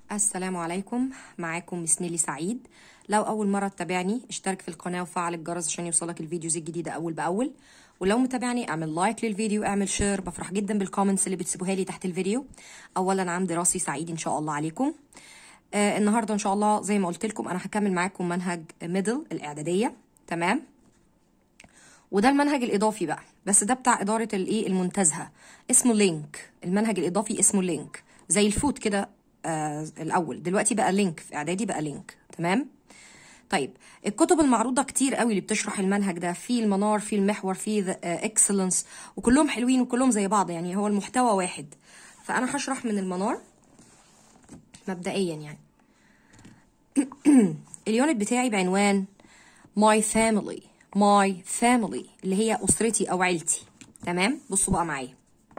السلام عليكم معاكم مس نيلي سعيد لو اول مره تتابعني اشترك في القناه وفعل الجرس عشان يوصلك الفيديوز الجديده اول باول ولو متابعني اعمل لايك للفيديو اعمل شير بفرح جدا بالكومنتس اللي بتسيبوها لي تحت الفيديو اولا عام دراسي سعيد ان شاء الله عليكم آه النهارده ان شاء الله زي ما قلت لكم انا هكمل معاكم منهج ميدل الاعداديه تمام وده المنهج الاضافي بقى بس ده بتاع اداره الايه المنتزهه اسمه لينك المنهج الاضافي اسمه لينك زي الفوت كده آه الاول دلوقتي بقى لينك في اعدادي بقى لينك تمام طيب الكتب المعروضه كتير قوي اللي بتشرح المنهج ده في المنار في المحور في ذا اكسلنس وكلهم حلوين وكلهم زي بعض يعني هو المحتوى واحد فانا هشرح من المنار مبدئيا يعني اليونت بتاعي بعنوان my family my family اللي هي اسرتي او عيلتي تمام بصوا بقى معايا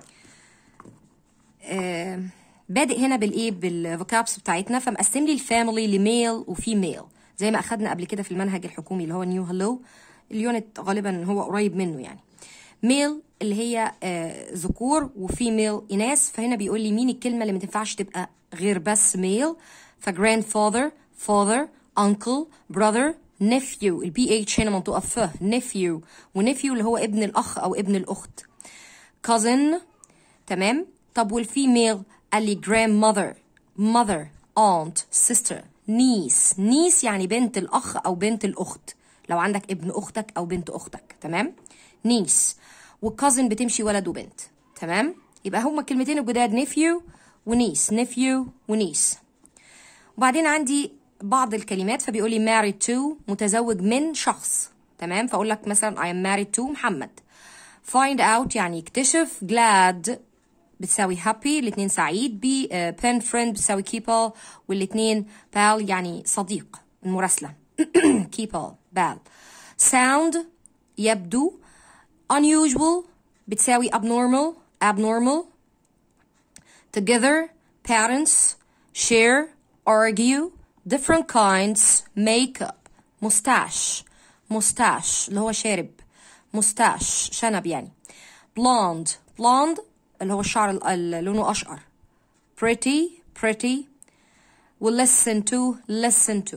آه بادئ هنا بالايه بالفوكابس بتاعتنا فمقسم لي الفاميلي لميل وفيميل زي ما اخدنا قبل كده في المنهج الحكومي اللي هو نيو هلو اليونت غالبا هو قريب منه يعني ميل اللي هي آه ذكور وفيميل اناث فهنا بيقول لي مين الكلمه اللي ما تنفعش تبقى غير بس ميل فجراند فاذر فاذر انكل براذر نيفيو البي اتش هنا منطقه ف نيفيو ونيفيو اللي هو ابن الاخ او ابن الاخت cousin تمام طب والفيميل قال لي grandmother mother aunt sister niece niece يعني بنت الاخ او بنت الاخت لو عندك ابن اختك او بنت اختك تمام niece وكازن بتمشي ولد وبنت تمام يبقى هما كلمتين الجداد nephew ونيس nephew ونيس وبعدين عندي بعض الكلمات فبيقول لي married to متزوج من شخص تمام فاقول لك مثلا I am married to محمد find out يعني يكتشف glad بتساوي happy الاتنين سعيد be uh, pen friend بتساوي keep والاتنين pal يعني صديق المراسلة keep pal sound يبدو unusual بتساوي abnormal abnormal together parents share argue different kinds makeup mustache mustache اللي هو شارب mustache شنب يعني blonde blonde اللي هو الشعر اللي لونه أشقر pretty pretty و listen to listen to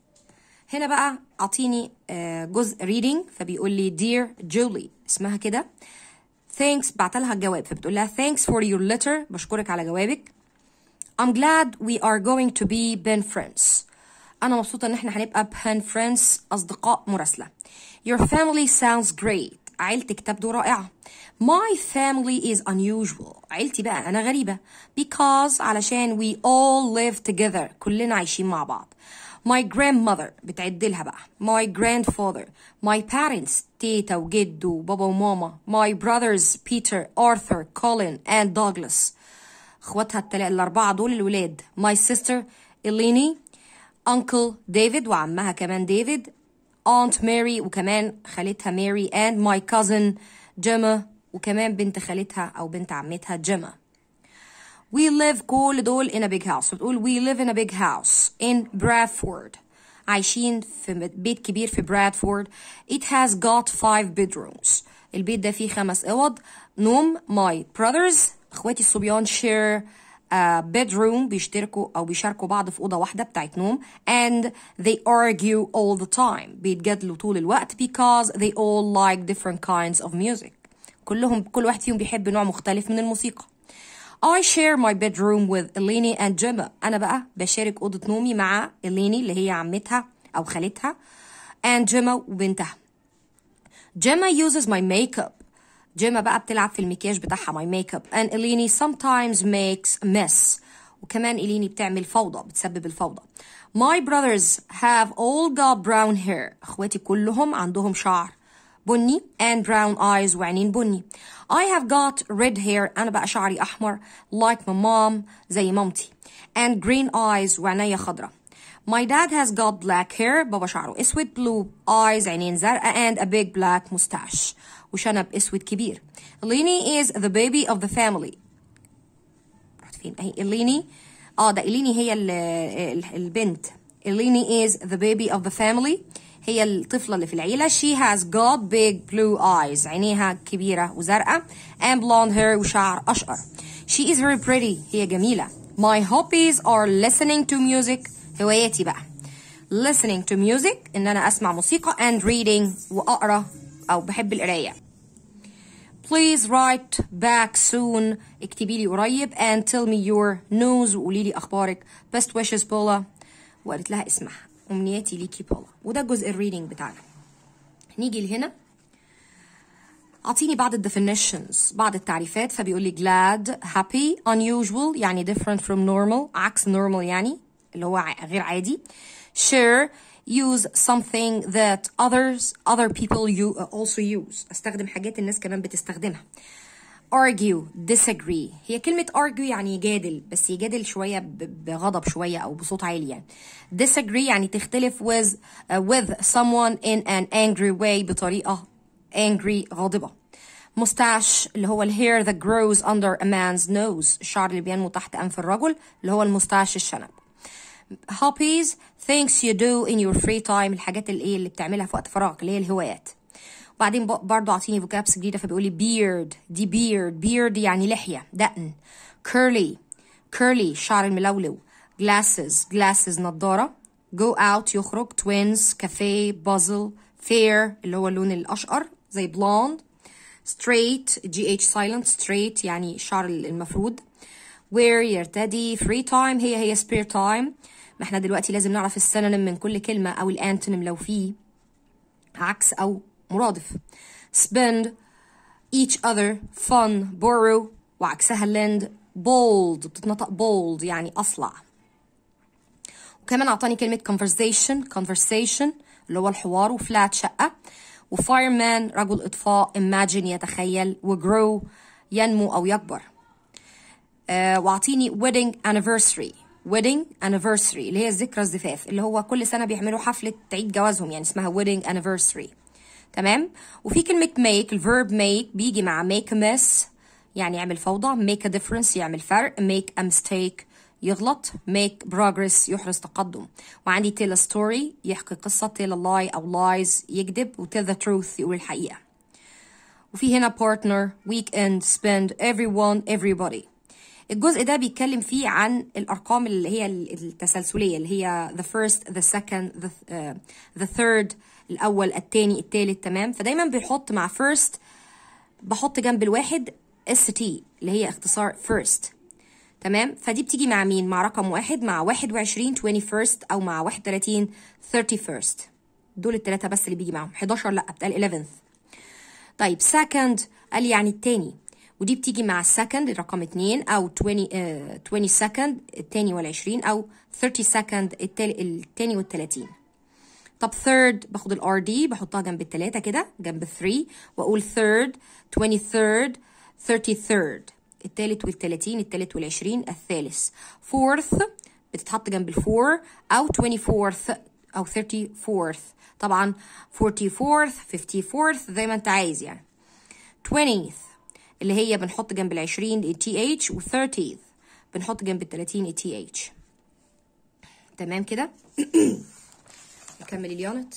هنا بقى أعطيني جزء reading فبيقول لي dear Julie اسمها كده thanks بعتلها الجواب فبتقول لها thanks for your letter بشكرك على جوابك I'm glad we are going to be pen friends أنا مبسوطة إن إحنا هنبقى pen friends أصدقاء مراسلة Your family sounds great عيلتك تبدو رائعة My family is unusual عيلتي بقى أنا غريبة because علشان we all live together كلنا عايشين مع بعض My grandmother بتعدلها بقى My grandfather My parents تيتا وجد وبابا وماما My brothers Peter Arthur Colin and Douglas اخواتها التلا... الأربعة دول الولاد My sister Eleni Uncle David وعمها كمان ديفيد Aunt Mary وكمان خالتها ماري and my cousin جيما وكمان بنت خالتها أو بنت عمتها جيما We live كل دول in a big house بتقول we live in a big house in Bradford عايشين في بيت كبير في برادفورد It has got five bedrooms البيت ده فيه خمس أوض نوم my brothers اخواتي الصبيان share a bedroom بيشتركوا او بيشاركوا بعض في اوضه واحده بتاعت نوم and they argue all the time بيتجادلوا طول الوقت because they all like different kinds of music كلهم كل واحد فيهم بيحب نوع مختلف من الموسيقى I share my bedroom with Eleni and Gemma أنا بقى بشارك أوضة نومي مع إليني اللي هي عمتها أو خالتها and Gemma وبنتها Gemma uses my makeup جيما بقى بتلعب في المكياج بتاعها my makeup and إليني sometimes makes a mess وكمان إليني بتعمل فوضى بتسبب الفوضى my brothers have all got brown hair اخواتي كلهم عندهم شعر بني and brown eyes وعينين بني I have got red hair أنا بقى شعري أحمر like my mom زي مامتي and green eyes وعينيا خضرا My dad has got black hair بابا شعره اسود blue eyes عينين زرقاء and a big black mustache وشنب اسود كبير إليني is the baby of the family رحت فين اهي إليني اه ده إليني هي ال ال البنت إليني is the baby of the family هي الطفلة اللي في العيلة she has got big blue eyes عينيها كبيرة وزرقاء and blonde hair وشعر أشقر she is very pretty هي جميلة my hobbies are listening to music هواياتي بقى listening to music ان انا اسمع موسيقى and reading واقرا او بحب القرايه Please write back soon اكتبي لي قريب and tell me your news وقولي لي اخبارك best wishes بولا وقالت لها اسمعها امنياتي ليكي بولا وده جزء الريدنج بتاعنا نيجي لهنا اعطيني بعض الديفينيشنز بعض التعريفات فبيقول لي glad happy unusual يعني different from normal عكس normal يعني اللي هو غير عادي share use something that others other people you also use استخدم حاجات الناس كمان بتستخدمها argue disagree هي كلمة argue يعني يجادل بس يجادل شوية بغضب شوية أو بصوت عالي يعني disagree يعني تختلف with uh, with someone in an angry way بطريقة angry غاضبة mustache اللي هو الhair that grows under a man's nose الشعر اللي بينمو تحت أنف الرجل اللي هو المستاش الشنب hobbies things you do in your free time الحاجات اللي ايه اللي بتعملها في وقت فراغك اللي هي الهوايات وبعدين برضه اعطيني فوكابس جديده فبيقول لي beard دي beard beard يعني لحيه دقن curly curly شعر الملولو glasses glasses نضاره go out يخرج twins كافيه بازل fair اللي هو اللون الاشقر زي blonde straight جي اتش silent straight يعني الشعر المفرود wear يرتدي free time هي هي spare time ما احنا دلوقتي لازم نعرف السينونيم من كل كلمة أو الأنتونيم لو في عكس أو مرادف spend each other fun borrow وعكسها lend bold بتتنطق bold يعني أصلع وكمان أعطاني كلمة conversation conversation اللي هو الحوار وفلات شقة وfireman رجل إطفاء imagine يتخيل وgrow ينمو أو يكبر آه واعطيني wedding anniversary wedding anniversary اللي هي ذكرى الزفاف اللي هو كل سنة بيعملوا حفلة عيد جوازهم يعني اسمها wedding anniversary تمام وفي كلمة make الverb make بيجي مع make a mess يعني يعمل فوضى make a difference يعمل فرق make a mistake يغلط make progress يحرز تقدم وعندي tell a story يحكي قصة tell a lie أو lies يكذب و tell the truth يقول الحقيقة وفي هنا partner weekend spend everyone everybody الجزء ده بيتكلم فيه عن الارقام اللي هي التسلسليه اللي هي the first the second the, uh, the third الاول الثاني الثالث تمام فدايما بيحط مع first بحط جنب الواحد اس تي اللي هي اختصار first تمام فدي بتيجي مع مين مع رقم واحد مع 21 21 او مع 31 31 دول الثلاثه بس اللي بيجي معاهم 11 لا بتقال 11th طيب second قال يعني الثاني ودي بتيجي مع second رقم 2 او 20 uh, 20 second التاني والعشرين او 30 second التاني والتلاتين طب third باخد الار دي بحطها جنب التلاتة كده جنب 3 واقول third 23rd 33rd التالت والتلاتين التالت والعشرين الثالث fourth بتتحط جنب الفور او 24th او 34th طبعا 44th 54th زي ما انت عايز يعني 20th اللي هي بنحط جنب ال 20 ال تي اتش و 30 بنحط جنب ال 30 ال تي اتش تمام كده نكمل اليونت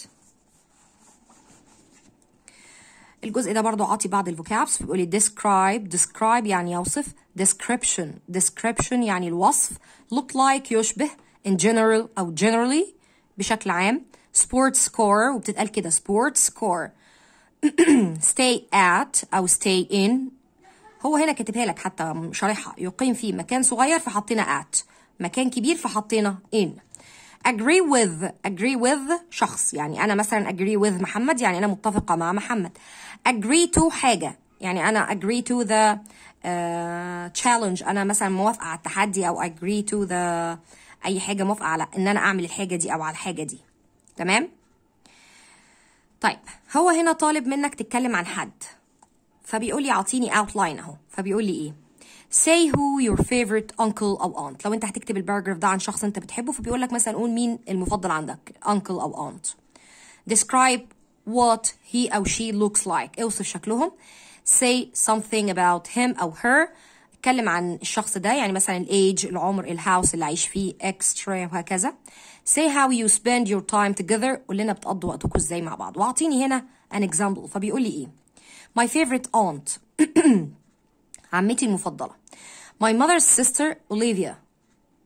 الجزء ده برضو عاطي بعض الفوكابس بيقول لي describe describe يعني يوصف description description يعني الوصف look like يشبه in general أو generally بشكل عام sports score وبتتقال كده sports score stay at أو stay in هو هنا كاتبها لك حتى شارحها يقيم في مكان صغير فحطينا at مكان كبير فحطينا in agree with agree with شخص يعني انا مثلا agree with محمد يعني انا متفقه مع محمد agree to حاجه يعني انا agree to the uh, challenge انا مثلا موافقه على التحدي او agree to the اي حاجه موافقه على ان انا اعمل الحاجه دي او على الحاجه دي تمام طيب هو هنا طالب منك تتكلم عن حد فبيقول لي اعطيني outline اهو فبيقول لي ايه say who your favorite uncle او aunt لو انت هتكتب الباراجراف ده عن شخص انت بتحبه فبيقول لك مثلا قول مين المفضل عندك uncle او aunt describe what he او she looks like اوصف شكلهم say something about him او her اتكلم عن الشخص ده يعني مثلا الايج العمر الهاوس اللي عايش فيه اكسترا وهكذا say how you spend your time together قول لنا بتقضوا وقتكم ازاي مع بعض واعطيني هنا an example فبيقول لي ايه my favorite aunt عمتي المفضلة my mother's sister Olivia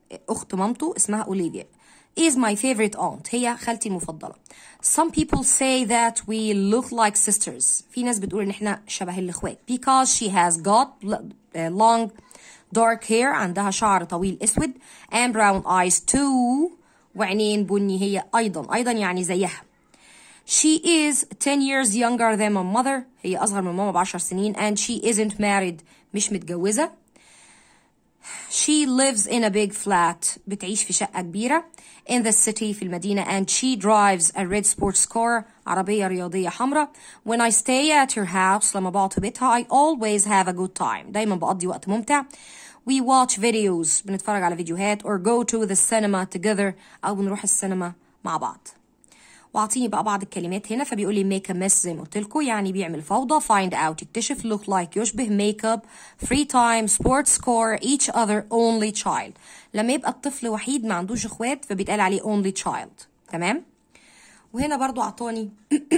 اخت مامته اسمها اوليفيا is my favorite aunt هي خالتي المفضلة some people say that we look like sisters في ناس بتقول ان احنا شبه الاخوات because she has got long dark hair عندها شعر طويل اسود and brown eyes too وعينين بني هي ايضا ايضا يعني زيها She is 10 years younger than my mother هي أصغر من ماما بعشر سنين and she isn't married مش متجوزة She lives in a big flat بتعيش في شقة كبيرة in the city في المدينة and she drives a red sports car عربية رياضية حمراء when I stay at her house لما بقعد في بيتها I always have a good time دايما بقضي وقت ممتع we watch videos بنتفرج على فيديوهات or go to the cinema together أو بنروح السينما مع بعض واعطيني بقى بعض الكلمات هنا فبيقول لي make a mess زي ما قلت لكم يعني بيعمل فوضى find out يكتشف look like يشبه make up free time sports score each other only child لما يبقى الطفل وحيد ما عندوش اخوات فبيتقال عليه only child تمام وهنا برضو اعطاني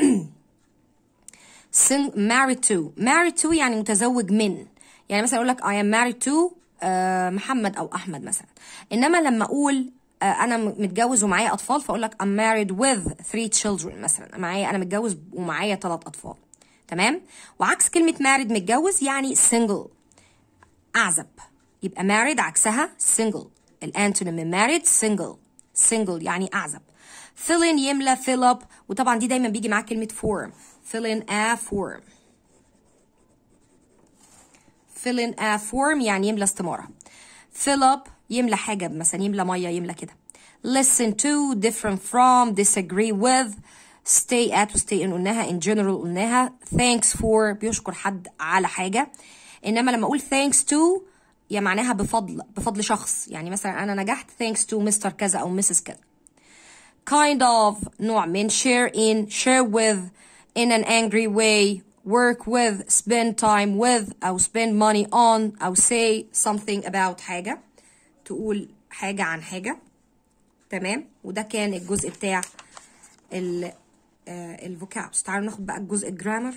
sing married to married to يعني متزوج من يعني مثلا اقول لك I am married to uh, محمد او احمد مثلا انما لما اقول انا متجوز ومعايا اطفال فاقول لك I'm married with three children مثلا معايا انا متجوز ومعايا ثلاث اطفال تمام وعكس كلمه married متجوز يعني single اعزب يبقى married عكسها single الانتونيم من married single single يعني اعزب fill in يملى fill up وطبعا دي دايما بيجي معاها كلمه form fill in a form fill in a form يعني يملى استماره fill up يملى حاجة مثلا يملى مية يملى كده listen to different from disagree with stay at و stay in قلناها in general قلناها thanks for بيشكر حد على حاجة إنما لما أقول thanks to يا معناها بفضل بفضل شخص يعني مثلا أنا نجحت thanks to مستر كذا أو مسز كذا kind of نوع من share in share with in an angry way work with spend time with أو spend money on أو say something about حاجة تقول حاجة عن حاجة تمام وده كان الجزء بتاع ال الفوكابس تعالوا ناخد بقى الجزء الجرامر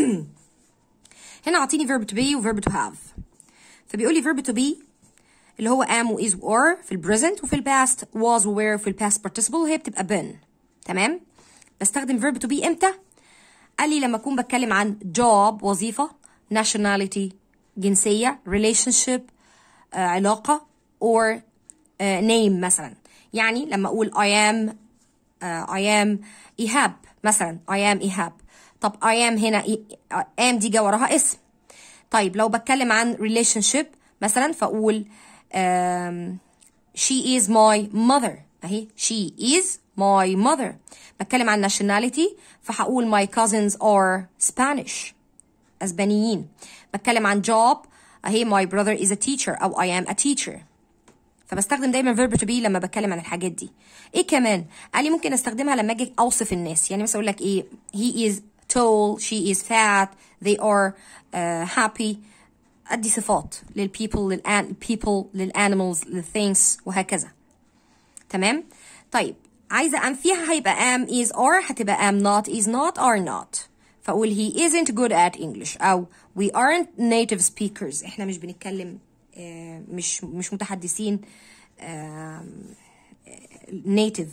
هنا عاطيني verb to be و verb to have فبيقول لي verb to be اللي هو am و is و are في البريزنت وفي الباست was و were في الباست participle هي بتبقى been تمام بستخدم verb to be امتى قال لي لما اكون بتكلم عن job وظيفة nationality جنسية relationship آه علاقة or uh, name مثلا يعني لما اقول I am uh, I am إيهاب مثلا I am إيهاب طب I am هنا am دي جا وراها اسم طيب لو بتكلم عن relationship مثلا فاقول um, she is my mother اهي she is my mother بتكلم عن nationality فهقول my cousins are Spanish اسبانيين بتكلم عن job اهي my brother is a teacher او I am a teacher فبستخدم دايما verb to be لما بتكلم عن الحاجات دي ايه كمان قال لي ممكن استخدمها لما اجي اوصف الناس يعني مثلا اقول لك ايه he is tall she is fat they are uh, happy ادي صفات للبيبل للبيبل للانيمالز للثينكس وهكذا تمام طيب عايزه ام فيها هيبقى am is are هتبقى am not is not are not فاقول he isn't good at English او we aren't native speakers احنا مش بنتكلم مش مش متحدثين نيتيف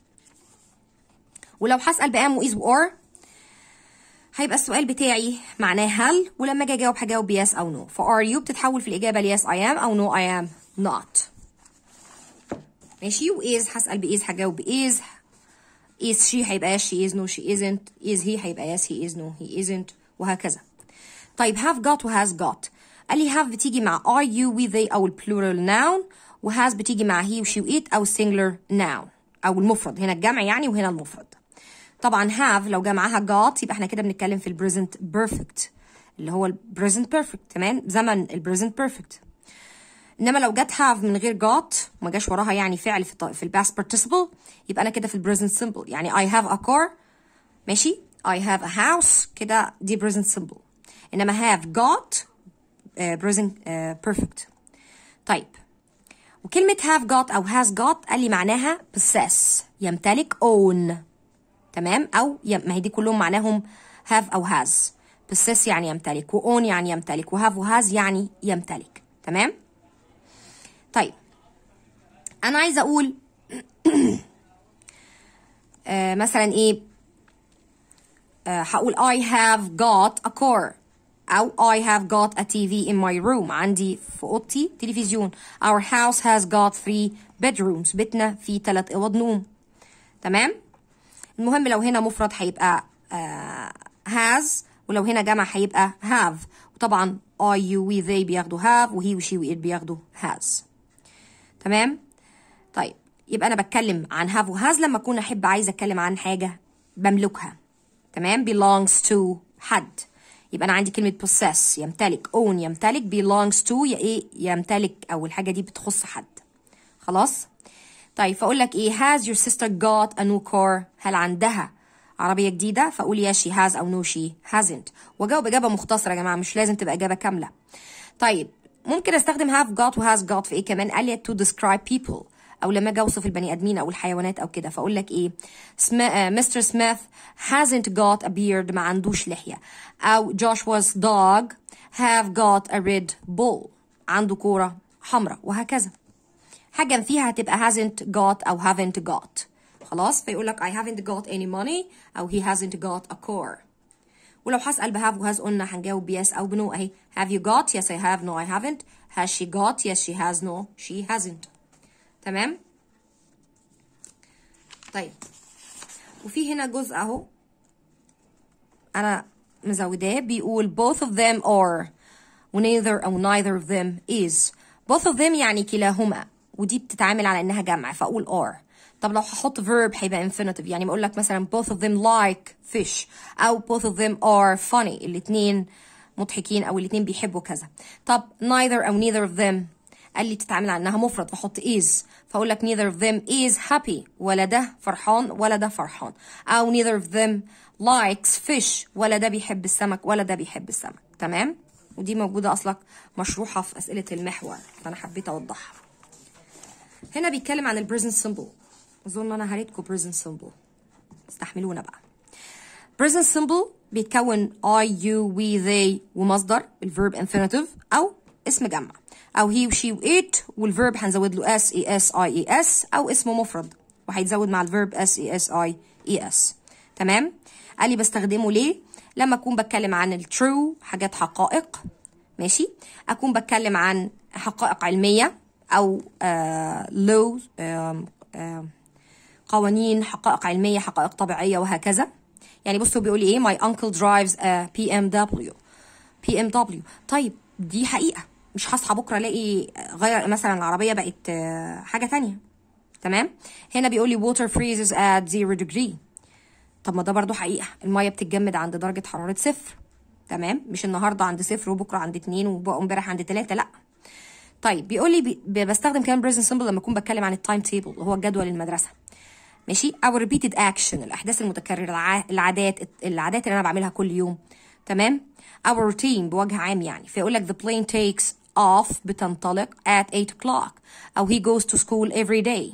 ولو هسأل بام وإز وأر هيبقى السؤال بتاعي معناه هل ولما اجي اجاوب هجاوب يس او نو فار يو بتتحول في الاجابه ليس اي ام او نو اي ام نوت ماشي وايز هسال بايز هجاوب بايز is she هيبقى yes she is no she isn't is he هيبقى yes he is no he isn't وهكذا طيب have got و has got قال لي have بتيجي مع are you we they أو البلورال noun و has بتيجي مع he و she و it أو singular noun أو المفرد هنا الجمع يعني وهنا المفرد طبعا have لو جمعها got يبقى احنا كده بنتكلم في البريزنت بيرفكت اللي هو البريزنت بيرفكت تمام زمن البريزنت بيرفكت انما لو جت have من غير got وما جاش وراها يعني فعل في في الباست participle يبقى انا كده في البريزنت simple يعني I have a car ماشي I have a house كده دي present simple انما have got uh, present uh, perfect طيب وكلمة have got أو has got قال لي معناها possess يمتلك own تمام أو يم... ما هي دي كلهم معناهم have أو has possess يعني يمتلك و own يعني يمتلك و have و has يعني يمتلك تمام طيب انا عايزه اقول آه مثلا ايه آه هقول I have got a car أو I have got a TV in my room عندي في أوضتي تلفزيون Our house has got three bedrooms بيتنا فيه ثلاث أوض نوم تمام المهم لو هنا مفرد هيبقى آه has ولو هنا جمع هيبقى have وطبعا I you we they بياخدوا have وهي وشي وإت بياخدوا has تمام طيب يبقى أنا بتكلم عن have و has لما أكون أحب عايزة أتكلم عن حاجة بملكها تمام belongs to حد يبقى انا عندي كلمه possess يمتلك own يمتلك belongs to يا ايه يمتلك او الحاجه دي بتخص حد خلاص طيب فاقول لك ايه has your sister got a new car هل عندها عربيه جديده فاقول yes she has او no she hasn't واجاوب اجابه مختصره يا جماعه مش لازم تبقى اجابه كامله طيب ممكن استخدم have got و has got في ايه كمان قال لي to describe people او لما اجي اوصف البني ادمين او الحيوانات او كده فاقول لك ايه مستر سميث hasn't got a beard ما عندوش لحيه او Joshua's dog have got a red ball عنده كوره حمراء وهكذا حاجه فيها هتبقى hasn't got او haven't got خلاص فيقول لك I haven't got any money او he hasn't got a car ولو هسأل بهاف وهاز قلنا هنجاوب بيس أو بنو أهي have you got yes I have no I haven't has she got yes she has no she hasn't تمام طيب وفي هنا جزء اهو انا مزوداه بيقول both of them are و neither او neither of them is both of them يعني كلاهما ودي بتتعامل على انها جمع فاقول are طب لو هحط verb هيبقى infinitive يعني بقول لك مثلا both of them like fish او both of them are funny الاتنين مضحكين او الاتنين بيحبوا كذا طب neither او neither of them قال لي تتعامل على انها مفرد فاحط is فاقول لك neither of them is happy ولا ده فرحان ولا ده فرحان او neither of them likes fish ولا ده بيحب السمك ولا ده بيحب السمك تمام ودي موجوده اصلك مشروحه في اسئله المحور فانا حبيت اوضحها هنا بيتكلم عن البريزنت سيمبل اظن انا هريتكم بريزنت سيمبل استحملونا بقى present simple بيتكون I, you, we, they ومصدر الفيرب infinitive أو اسم جمع أو he وشي وإت والفيرب هنزود له s e s i e s أو اسم مفرد وهيتزود مع الفيرب s e s i e s تمام قال لي بستخدمه ليه لما أكون بتكلم عن الترو حاجات حقائق ماشي أكون بتكلم عن حقائق علمية أو uh, laws uh, uh, قوانين حقائق علمية حقائق طبيعية وهكذا يعني بصوا بيقول ايه my uncle drives a BMW BMW طيب دي حقيقة مش هصحى بكرة الاقي غير مثلا العربية بقت حاجة تانية تمام هنا بيقول لي water freezes at zero degree طب ما ده برضو حقيقة المية بتتجمد عند درجة حرارة صفر تمام مش النهاردة عند صفر وبكرة عند اتنين وامبارح عند تلاتة لأ طيب بيقول لي بي بستخدم كلام present simple لما اكون بتكلم عن التايم تيبل اللي هو الجدول المدرسة ماشي او repeated action الاحداث المتكرره العادات العادات اللي انا بعملها كل يوم تمام او routine بوجه عام يعني فيقول لك the plane takes off بتنطلق at 8 o'clock او he goes to school every day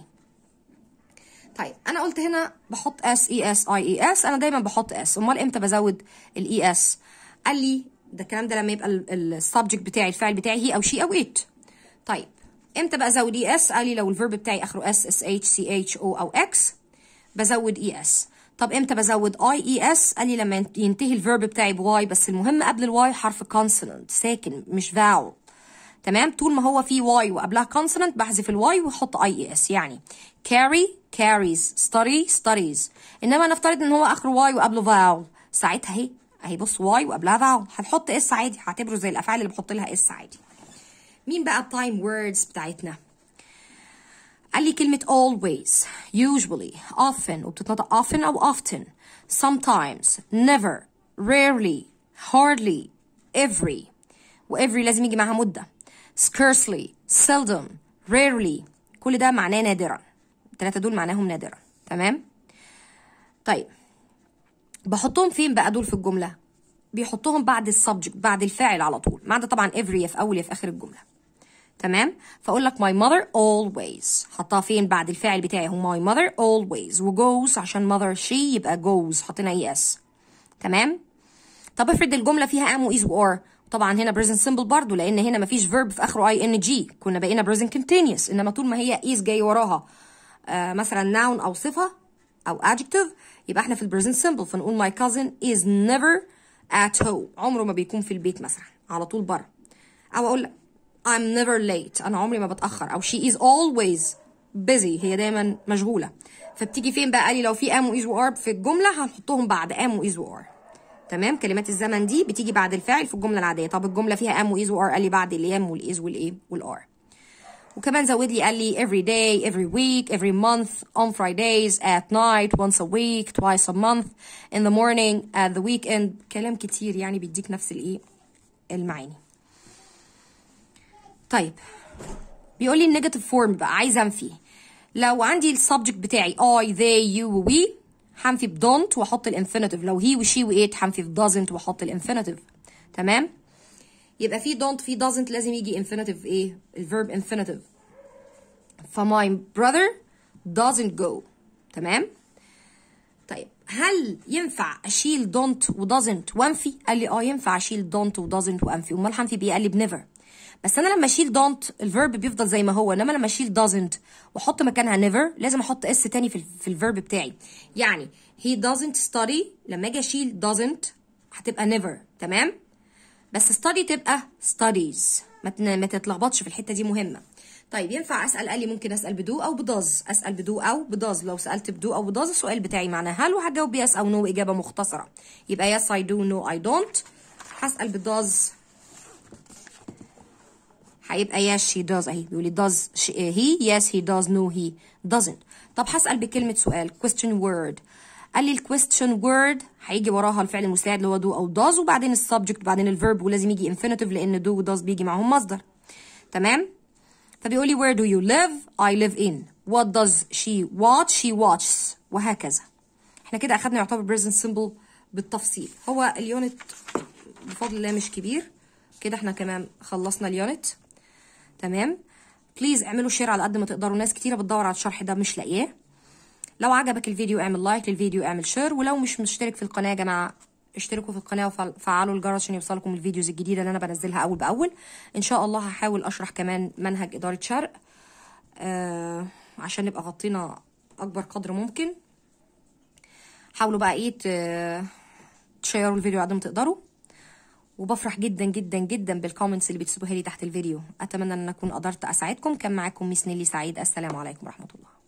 طيب انا قلت هنا بحط s e s i e s انا دايما بحط s امال امتى بزود ال e s قال لي ده الكلام ده لما يبقى السبجكت بتاعي الفاعل بتاعي هي او شي او it طيب امتى بقى ازود اي اس قال لي لو الفيرب بتاعي اخره اس اس اتش سي اتش او او اكس بزود اي اس طب امتى بزود اي اي اس قال لي لما ينتهي الفيرب بتاعي بواي بس المهم قبل الواي حرف كونسونانت ساكن مش فاول تمام طول ما هو في واي وقبلها كونسونانت بحذف الواي واحط اي اي اس يعني carry carries study studies انما نفترض ان هو اخره واي وقبله فاول ساعتها اهي اهي بص واي وقبلها فاول هنحط اس عادي هعتبره زي الافعال اللي بحط لها اس عادي مين بقى التايم ووردز بتاعتنا قال لي كلمة always usually often وبتتنطق often أو often sometimes never rarely hardly every و every لازم يجي معاها مدة scarcely seldom rarely كل ده معناه نادرا التلاتة دول معناهم نادرا تمام طيب بحطهم فين بقى دول في الجملة بيحطهم بعد السبجكت بعد الفاعل على طول ما عدا طبعا every يا في أول يا في آخر الجملة تمام فاقول لك my mother always حطها فين بعد الفاعل بتاعي هو my mother always و goes عشان mother she يبقى goes حطينا اي اس تمام طب افرض الجمله فيها am و is و are طبعا هنا present simple برضو لان هنا مفيش verb في اخره اي ان جي كنا بقينا present continuous انما طول ما هي is جاي وراها آه مثلا noun او صفه او adjective يبقى احنا في present simple فنقول my cousin is never at home عمره ما بيكون في البيت مثلا على طول بره او اقول I'm never late انا عمري ما بتاخر او she is always busy هي دايما مشغوله فبتيجي فين بقى قال لي لو في am و is و are في الجمله هنحطهم بعد am و is و are تمام كلمات الزمن دي بتيجي بعد الفاعل في الجمله العاديه طب الجمله فيها am و is و are قال لي بعد الام والاز والايه والار وكمان زود لي قال لي every day every week every month on Fridays at night once a week twice a month in the morning at the weekend كلام كتير يعني بيديك نفس الايه المعاني طيب بيقول لي النيجاتيف فورم بقى عايزه انفي لو عندي السبجكت بتاعي I they you و we هنفي ب don't واحط الانفينيتيف لو he وشي وات هنفي ب doesn't واحط الانفينيتيف تمام يبقى في don't في doesn't لازم يجي infinitive ايه الفيرب infinitive ف my brother doesn't go تمام طيب هل ينفع اشيل don't و doesn't وانفي قال لي اه ينفع اشيل don't و doesn't وانفي امال هنفي بايه قال لي بنيفر بس انا لما اشيل don't الفيرب بيفضل زي ما هو انما لما اشيل doesn't واحط مكانها never لازم احط اس تاني في, في الفيرب بتاعي يعني he doesn't study لما اجي اشيل doesn't هتبقى never تمام بس study تبقى studies ما ما تتلخبطش في الحته دي مهمه طيب ينفع اسال قال لي ممكن اسال بدو او بداز اسال بدو او بداز لو سالت بدو او بداز السؤال بتاعي معناه هل وهجاوب يس او نو no اجابه مختصره يبقى yes I do no I don't هسال بداز هيبقى yes she does اهي بيقول لي does she, he yes he does no he doesn't طب هسال بكلمه سؤال question word قال لي الكويستشن word هيجي وراها الفعل المساعد اللي هو do او does وبعدين السبجكت وبعدين الفيرب ولازم يجي infinitive لان do و does بيجي معاهم مصدر تمام فبيقول لي where do you live I live in what does she watch she watches وهكذا احنا كده اخدنا يعتبر present simple بالتفصيل هو اليونت بفضل الله مش كبير كده احنا كمان خلصنا اليونت تمام بليز اعملوا شير على قد ما تقدروا ناس كتيره بتدور على الشرح ده مش لاقياه لو عجبك الفيديو اعمل لايك للفيديو اعمل شير ولو مش مشترك في القناه يا جماعه اشتركوا في القناه وفعلوا الجرس عشان يوصلكم الفيديوز الجديده اللي انا بنزلها اول باول ان شاء الله هحاول اشرح كمان منهج اداره شرق آه عشان نبقى غطينا اكبر قدر ممكن حاولوا بقى ايه تشيروا الفيديو قد ما تقدروا وبفرح جدا جدا جدا بالكومنتس اللي بتسيبوها لي تحت الفيديو اتمنى ان اكون قدرت اساعدكم كان معاكم ميس نيلي سعيد السلام عليكم ورحمه الله